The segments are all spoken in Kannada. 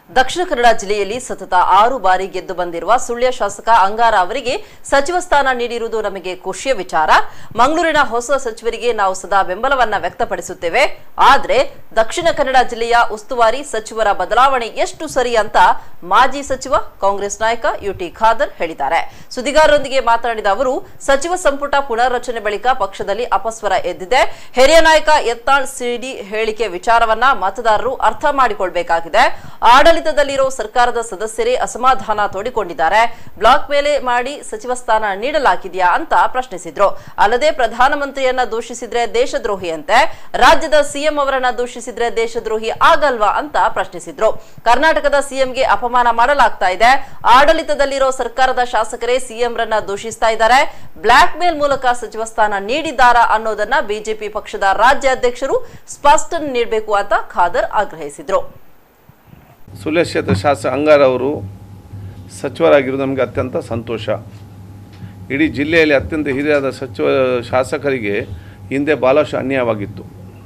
ದಕ್ಷಿಣ ಕನ್ನಡ ಜಿಲ್ಲೆಯಲ್ಲಿ ಸತತ ಆರು ಬಾರಿ ಗೆದ್ದು ಬಂದಿರುವ ಸುಳ್ಯ ಶಾಸಕ ಅಂಗಾರ ಅವರಿಗೆ ಸಚಿವ ಸ್ಥಾನ ನೀಡಿರುವುದು ನಮಗೆ ಖುಷಿಯ ವಿಚಾರ ಮಂಗಳೂರಿನ ಹೊಸ ಸಚಿವರಿಗೆ ನಾವು ಸದಾ ಬೆಂಬಲವನ್ನ ವ್ಯಕ್ತಪಡಿಸುತ್ತೇವೆ ಆದ್ರೆ ದಕ್ಷಿಣ ಕನ್ನಡ ಜಿಲ್ಲೆಯ ಉಸ್ತುವಾರಿ ಸಚಿವರ ಬದಲಾವಣೆ ಎಷ್ಟು ಸರಿ ಅಂತ ಮಾಜಿ ಸಚಿವ ಕಾಂಗ್ರೆಸ್ ನಾಯಕ ಯುಟಿ ಖಾದರ್ ಹೇಳಿದ್ದಾರೆ ಸುದ್ದಿಗಾರರೊಂದಿಗೆ ಮಾತನಾಡಿದ ಅವರು ಸಚಿವ ಸಂಪುಟ ಪುನರ್ರಚನೆ ಬಳಿಕ ಪಕ್ಷದಲ್ಲಿ ಅಪಸ್ವರ ಎದ್ದಿದೆ ಹಿರಿಯ ನಾಯಕ ಯತ್ನಾಳ್ ಸಿಡಿ ಹೇಳಿಕೆ ವಿಚಾರವನ್ನ ಮತದಾರರು ಅರ್ಥ ಮಾಡಿಕೊಳ್ಬೇಕಾಗಿದೆ ಆಡಳಿತದಲ್ಲಿರೋ ಸರ್ಕಾರದ ಸದಸ್ಯರೇ ಅಸಮಾಧಾನ ತೋಡಿಕೊಂಡಿದ್ದಾರೆ ಬ್ಲಾಕ್ ಮೇಲೆ ಮಾಡಿ ಸಚಿವ ಸ್ಥಾನ ನೀಡಲಾಗಿದೆಯಾ ಅಂತ ಪ್ರಶ್ನಿಸಿದ್ರು ಅಲ್ಲದೆ ಪ್ರಧಾನಮಂತ್ರಿಯನ್ನ ದೂಷಿಸಿದ್ರೆ ದೇಶದ್ರೋಹಿಯಂತೆ ರಾಜ್ಯದ ಸಿಎಂ ಅವರನ್ನ ದೂಷಿಸಿದ್ರೆ ದೇಶದ್ರೋಹಿ ಆಗಲ್ವಾ ಅಂತ ಪ್ರಶ್ನಿಸಿದ್ರು ಕರ್ನಾಟಕದ ಸಿಎಂಗೆ ಅಪಮಾನ ಮಾಡಲಾಗ್ತಾ ಇದೆ ಆಡಳಿತದಲ್ಲಿರೋ ಸರ್ಕಾರದ ಶಾಸಕರೇ ಸಿಎಂ ರನ್ನ ದೂಷಿಸ್ತಾ ಇದ್ದಾರೆ ಬ್ಲಾಕ್ ಮೇಲ್ ಮೂಲಕ ಸಚಿವ ಸ್ಥಾನ ನೀಡಿದ್ದಾರಾ ಅನ್ನೋದನ್ನ ಬಿಜೆಪಿ ಪಕ್ಷದ ರಾಜ್ಯಾಧ್ಯಕ್ಷರು ಸ್ಪಷ್ಟನೆ ನೀಡಬೇಕು ಅಂತ ಖಾದರ್ ಆಗ್ರಹಿಸಿದ್ರು ಸುಳ್ಯ ಕ್ಷೇತ್ರ ಶಾಸಕ ಅಂಗಾರ ಅವರು ಸಚಿವರಾಗಿರೋದು ನಮಗೆ ಅತ್ಯಂತ ಸಂತೋಷ ಇಡೀ ಜಿಲ್ಲೆಯಲ್ಲಿ ಅತ್ಯಂತ ಹಿರಿಯಾದ ಸಚಿವ ಶಾಸಕರಿಗೆ ಹಿಂದೆ ಭಾಳಷ್ಟು ಅನ್ಯಾಯವಾಗಿತ್ತು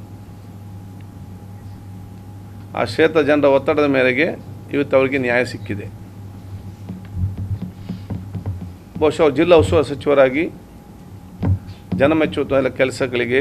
ಆ ಕ್ಷೇತ್ರ ಜನರ ಒತ್ತಡದ ಮೇರೆಗೆ ಇವತ್ತು ಅವರಿಗೆ ನ್ಯಾಯ ಸಿಕ್ಕಿದೆ ಬಹುಶಃ ಅವ್ರು ಜಿಲ್ಲಾ ಉಸ್ತುವಾರಿ ಸಚಿವರಾಗಿ ಜನಮೆಚ್ಚುವ ಕೆಲಸಗಳಿಗೆ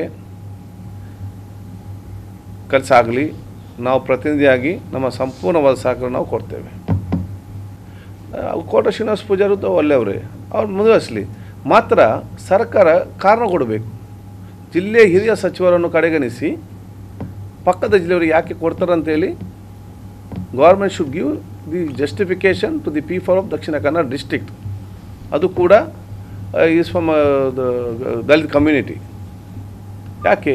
ಕೆಲಸ ಆಗಲಿ ನಾವು ಪ್ರತಿನಿಧಿಯಾಗಿ ನಮ್ಮ ಸಂಪೂರ್ಣವಾದ ಸಹಕಾರ ನಾವು ಕೊಡ್ತೇವೆ ಆ, ಕೋಟ ಶ್ರೀನಿವಾಸ ಪೂಜಾರು ಒಳ್ಳೆಯವರೇ ಅವ್ರು ಮುಂದುವರಿಸಲಿ ಮಾತ್ರ ಸರ್ಕಾರ ಕಾರಣ ಕೊಡಬೇಕು ಜಿಲ್ಲೆಯ ಹಿರಿಯ ಸಚಿವರನ್ನು ಕಡೆಗಣಿಸಿ ಪಕ್ಕದ ಜಿಲ್ಲೆಯವರಿಗೆ ಯಾಕೆ ಕೊಡ್ತಾರೆ ಅಂತೇಳಿ government should give the justification to the people of Dakshina Kannada district ಅದು ಕೂಡ ಈಸ್ ಫ್ರಮ್ ದಲಿತ ಕಮ್ಯುನಿಟಿ ಯಾಕೆ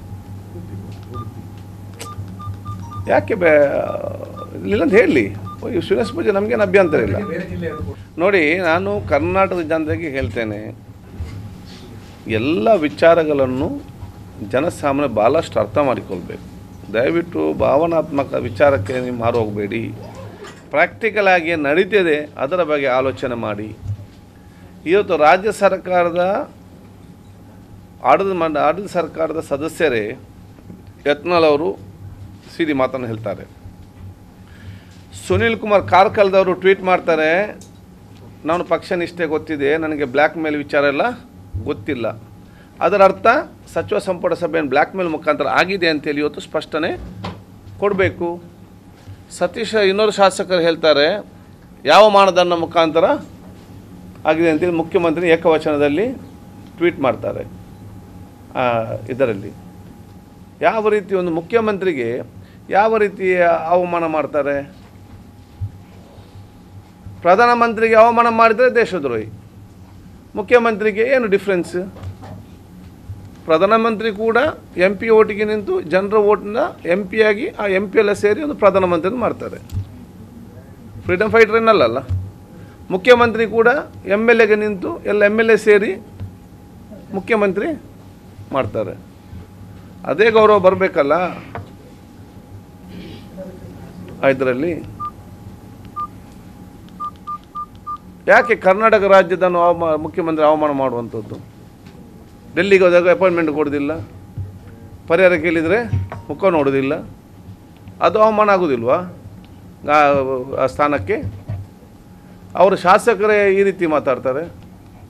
ಯಾಕೆ ಬೇ ಇಲ್ಲಂತ ಹೇಳಲಿ ಶ್ರೀನಿವಾಸ ಪೂಜೆ ನಮಗೇನು ಅಭ್ಯಂತರ ಇಲ್ಲ ನೋಡಿ ನಾನು ಕರ್ನಾಟಕದ ಜನತೆಗೆ ಹೇಳ್ತೇನೆ ಎಲ್ಲ ವಿಚಾರಗಳನ್ನು ಜನಸಾಮಾನ್ಯ ಭಾಳಷ್ಟು ಅರ್ಥ ಮಾಡಿಕೊಳ್ಬೇಕು ದಯವಿಟ್ಟು ಭಾವನಾತ್ಮಕ ವಿಚಾರಕ್ಕೆ ನೀವು ಮಾರು ಹೋಗಬೇಡಿ ಪ್ರಾಕ್ಟಿಕಲ್ ಆಗಿ ನಡೀತಿದೆ ಅದರ ಬಗ್ಗೆ ಆಲೋಚನೆ ಮಾಡಿ ಇವತ್ತು ರಾಜ್ಯ ಸರ್ಕಾರದ ಆಡಳಿತ ಮಂಡ ಆಡಳಿತ ಸರ್ಕಾರದ ಸದಸ್ಯರೇ ಯತ್ನಾಳ್ ಅವರು ಸಿಡಿ ಮಾತನ್ನು ಹೇಳ್ತಾರೆ ಸುನೀಲ್ ಕುಮಾರ್ ಕಾರ್ಕಲ್ದವರು ಟ್ವೀಟ್ ಮಾಡ್ತಾರೆ ನಾನು ಪಕ್ಷ ನಿಷ್ಠೆ ಗೊತ್ತಿದೆ ನನಗೆ ಬ್ಲ್ಯಾಕ್ ಮೇಲ್ ವಿಚಾರ ಎಲ್ಲ ಗೊತ್ತಿಲ್ಲ ಅದರ ಅರ್ಥ ಸಚಿವ ಸಂಪುಟ ಸಭೆಯನ್ನು ಬ್ಲ್ಯಾಕ್ ಮೇಲ್ ಮುಖಾಂತರ ಆಗಿದೆ ಅಂತೇಳಿ ಇವತ್ತು ಸ್ಪಷ್ಟನೆ ಕೊಡಬೇಕು ಸತೀಶ್ ಇನ್ನೊರು ಶಾಸಕರು ಹೇಳ್ತಾರೆ ಯಾವ ಮಾನದಂಡ ಮುಖಾಂತರ ಆಗಿದೆ ಅಂತೇಳಿ ಮುಖ್ಯಮಂತ್ರಿ ಏಕವಚನದಲ್ಲಿ ಟ್ವೀಟ್ ಮಾಡ್ತಾರೆ ಆ, ಇದರಲ್ಲಿ ಯಾವ ರೀತಿ ಒಂದು ಮುಖ್ಯಮಂತ್ರಿಗೆ ಯಾವ ರೀತಿಯ ಅವಮಾನ ಮಾಡ್ತಾರೆ ಪ್ರಧಾನಮಂತ್ರಿಗೆ ಅವಮಾನ ಮಾಡಿದರೆ ದೇಶದ್ರೋಹಿ ಮುಖ್ಯಮಂತ್ರಿಗೆ ಏನು ಡಿಫ್ರೆನ್ಸ್ ಪ್ರಧಾನಮಂತ್ರಿ ಕೂಡ ಎಂ ಪಿ ಓಟಿಗೆ ನಿಂತು ಜನರ ಓಟಿನ ಎಂ ಪಿಯಾಗಿ ಆ ಎಂ ಪಿ ಎಲ್ಲ ಸೇರಿ ಒಂದು ಪ್ರಧಾನಮಂತ್ರಿ ಮಾಡ್ತಾರೆ ಫ್ರೀಡಮ್ ಫೈಟರ್ ಏನಲ್ಲ ಮುಖ್ಯಮಂತ್ರಿ ಕೂಡ ಎಮ್ ಎಲ್ ಎಗೆ ನಿಂತು ಎಲ್ಲ ಎಮ್ ಎಲ್ ಎ ಸೇರಿ ಮುಖ್ಯಮಂತ್ರಿ ಮಾಡ್ತಾರೆ ಅದೇ ಗೌರವ ಬರಬೇಕಲ್ಲ ಇದರಲ್ಲಿ ಯಾಕೆ ಕರ್ನಾಟಕ ರಾಜ್ಯದನ್ನು ಅವಮಾನ ಮುಖ್ಯಮಂತ್ರಿ ಅವಮಾನ ಮಾಡುವಂಥದ್ದು ಡೆಲ್ಲಿಗೆ ಹೋದಾಗ ಅಪಾಯಿಂಟ್ಮೆಂಟ್ ಕೊಡೋದಿಲ್ಲ ಪರಿಹಾರ ಕೇಳಿದರೆ ಮುಖ ನೋಡೋದಿಲ್ಲ ಅದು ಅವಮಾನ ಆಗೋದಿಲ್ವಾ ಆ- ಆ ಸ್ಥಾನಕ್ಕೆ ಅವರು ಶಾಸಕರೇ ಈ ರೀತಿ ಮಾತಾಡ್ತಾರೆ